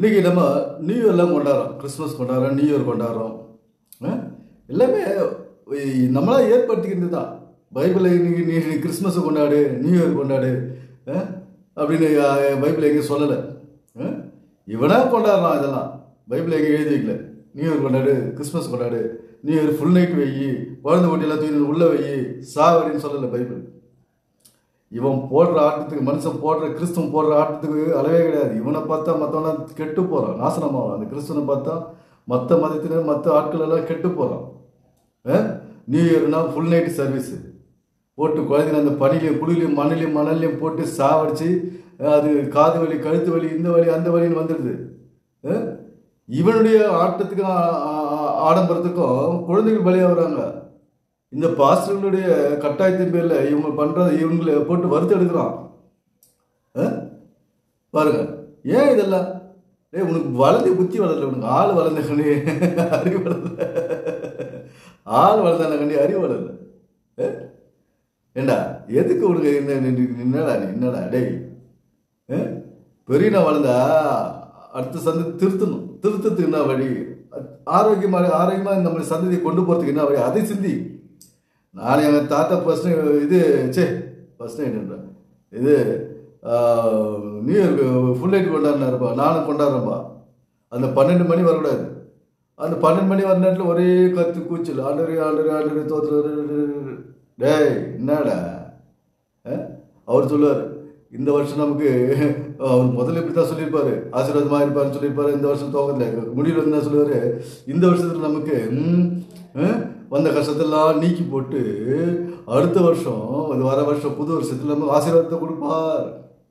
இன்னைக்கு நம்ம நியூ இயர்லாம் கொண்டாடுறோம் கிறிஸ்மஸ் கொண்டாடுறோம் நியூ இயர் கொண்டாடுறோம் ஆ? எல்லாமே இ- நம்மளா ஏற்படுத்திக்கிறது தான் பைபிளில் இன்னைக்கு நீ நீ கிறிஸ்மஸை கொண்டாடு நியூ இயர் கொண்டாடு ஆ? அப்படின்னு பைபிள் எங்கேயும் சொல்லலை ஆ? இவனா கொண்டாடுறான் இதெல்லாம் பைபிள் எங்கேயும் எழுதி வைக்கல நியூ இயர் கொண்டாடு கிறிஸ்மஸ் கொண்டாடு நியூ இயர் ஃபுல் நைட் வை குழந்தை குட்டியெல்லாம் தூக்கி உள்ள வை சாவடின்னு சொல்லலை பைபிள் இவன் போடுற ஆட்டத்துக்கு மனுஷன் போடுற கிறிஸ்துவன் போடுற ஆட்டத்துக்கு அளவே கிடையாது இவனை பார்த்தா மற்றவனா கெட்டு போகிறான் நாசனமாகறான் அந்த கிறிஸ்துவனை பார்த்தா மற்ற மதத்தினர் மற்ற ஆட்கள் எல்லாம் கெட்டு போகிறான் நியூ இயர்னா ஃபுல் நைட் சர்வீஸு போட்டு குழந்தைங்க அந்த பனிலையும் குளிலையும் மணலையும் மணல்லையும் போட்டு சாவடிச்சு அஹ், அது காது வலி கழுத்து வலி இந்த வலி அந்த வலின்னு வந்துடுது அஹ், இவனுடைய ஆட்டத்துக்கும் ஆ- ஆ- ஆ- ஆடம்பரத்துக்கும் குழந்தைகள் பலியாகிறாங்க இந்த பாஸ்டர்களுடைய கட்டாயத்தின் பேர்ல இவங்க பண்றது இவங்களை போட்டு வறுத்து எடுக்கிறான் அஹ்? பாருங்க ஏன் இதெல்லாம் டேய் உனக்கு வளர்ந்து புத்தி வளரல உனக்கு ஆள் வளர்ந்த கண்டி அறிவு வளரல ஆள் வளர்ந்த கண்டி அறிவு வளரல அஹ்? ஏண்டா எதுக்கு உனக்கு என்ன என்ன- என்னடா நீ என்னடா டேய் அஹ்? பெரியனா வளர்ந்தா அடுத்த சந்ததி திருத்தணும் திருத்தத்துக்கு என்ன வழி ஆரோக்கியமாக ஆரோக்கியமாக நம்ம சந்ததியை கொண்டு போகிறதுக்கு என்ன வழி அதை சிந்தி நான் எங்கள் தாத்தா ஃபர்ஸ்ட் இது சே ஃபர்ஸ்ட் நைட் இது நியூ இயர்க்கு ஃபுல் நைட் கொண்டாடினாருப்பா நானும் கொண்டாடுறேன்ப்பா அந்த பன்னெண்டு மணி வரக்கூடாது அந்த பன்னெண்டு மணி வர நேரத்தில் ஒரே கத்து கூச்சல் ஆண்டரு ஆண்டரு ஆண்டரு தோத்துரு டேய் என்னடா அஹ்? அவர் சொல்லுவார் இந்த வருஷம் நமக்கு அவர் முதல்ல இப்படி தான் சொல்லியிருப்பாரு ஆசீர்வாதமாக இருப்பாருன்னு சொல்லியிருப்பாரு இந்த வருஷம் துவக்கத்தில் முடிவில் வந்து என்ன சொல்லுவார் இந்த வருஷத்தில் நமக்கு ம், அஹ், வந்த கஷ்டத்தெல்லாம் நீக்கி போட்டு அடுத்த வருஷம் அது வர வருஷம் புது வருஷத்தில் நமக்கு ஆசீர்வாதத்தை கொடுப்பார்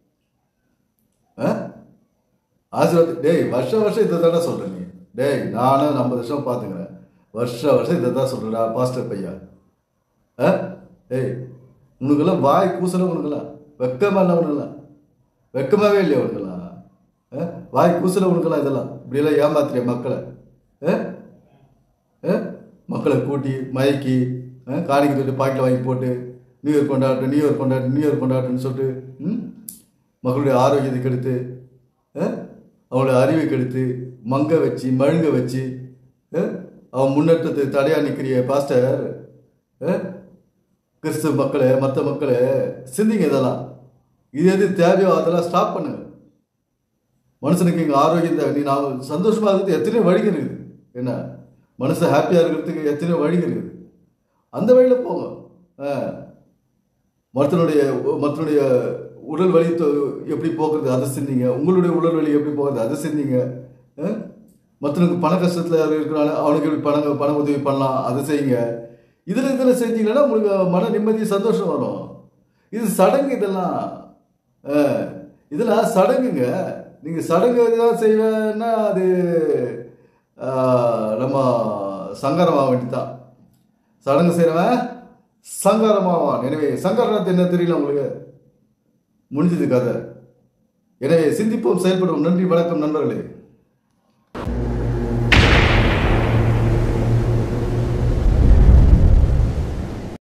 அஹ்? ஆசீர்வாதம் டேய் வருஷ வருஷம் இதை தானே சொல்கிறேன் நீ டேய் நானும் நம்ம வருஷம் பார்த்துக்கிறேன் வருஷ வருஷம் இதை தான் சொல்கிறேன்டா பாஸ்டர் பையா ஆ ஏய் உனக்கெல்லாம் வாய் கூசல உனக்கெல்லாம் வெக்கமா இல்லை உனக்கெல்லாம் வெக்கமாவே இல்லையா உனக்கெல்லாம் ஆ? வாய் கூசல உனக்கெல்லாம் இதெல்லாம் இப்படியெல்லாம் ஏமாத்துறிய மக்களை ஆ? ஆ? மக்களை கூட்டி மயக்கி ஆ? காணிக்கை தொட்டு பாக்கெட்டில் வாங்கி போட்டு நியூ இயர் கொண்டாட்டு நியூ இயர் கொண்டாட்டு நியூ இயர் கொண்டாட்டுன்னு சொல்லிட்டு ம்? மக்களுடைய ஆரோக்கியத்தை கெடுத்து ஆ? அவங்களுடைய அறிவை கெடுத்து மங்க வச்சு மழுங்க வச்சு ஆ? அவன் முன்னேற்றத்துக்கு தடையா நிற்கிறிய பாஸ்டர் ஆ? கிறிஸ்துவ மக்களே மற்ற மக்களே சிந்திங்க இதெல்லாம் இது எது தேவையோ அதெல்லாம் ஸ்டாப் பண்ணுங்க மனுஷனுக்கு இங்கே ஆரோக்கியம் தேவை நீ நான் சந்தோஷமாக இருக்கிறது எத்தனையோ வழிகள் இருக்குது என்ன மனுஷன் ஹாப்பியாக இருக்கிறதுக்கு எத்தனையோ வழிகள் இருக்குது அந்த வழியில் போங்க ஆ. மற்றனுடைய மற்றனுடைய உடல் வலி தொ- எப்படி போக்குறது அதை சிந்திங்க உங்களுடைய உடல் வலி எப்படி போகுது அதை சிந்திங்க ஆ? மற்றவனுக்கு பண கஷ்டத்தில் இருக்கிறான அவனுக்கு எப்படி பண பண உதவி பண்ணலாம் அதை செய்யுங்க இதில் இதில் செஞ்சீங்கன்னா உங்களுக்கு மன நிம்மதி சந்தோஷம் வரும் இது சடங்கு இதெல்லாம் ஆ, இதெல்லாம் சடங்குங்க நீங்கள் சடங்கு தான் செய்வேன்னா அது ஆ, நம்ம சங்கரமாக வேண்டிதான் சடங்கு செய்கிறவன் சங்கரமாவான் எனவே சங்கரநாத் என்ன தெரியல உங்களுக்கு முடிஞ்சது கதை எனவே சிந்திப்போம் செயல்படுவோம் நன்றி வணக்கம் நண்பர்களே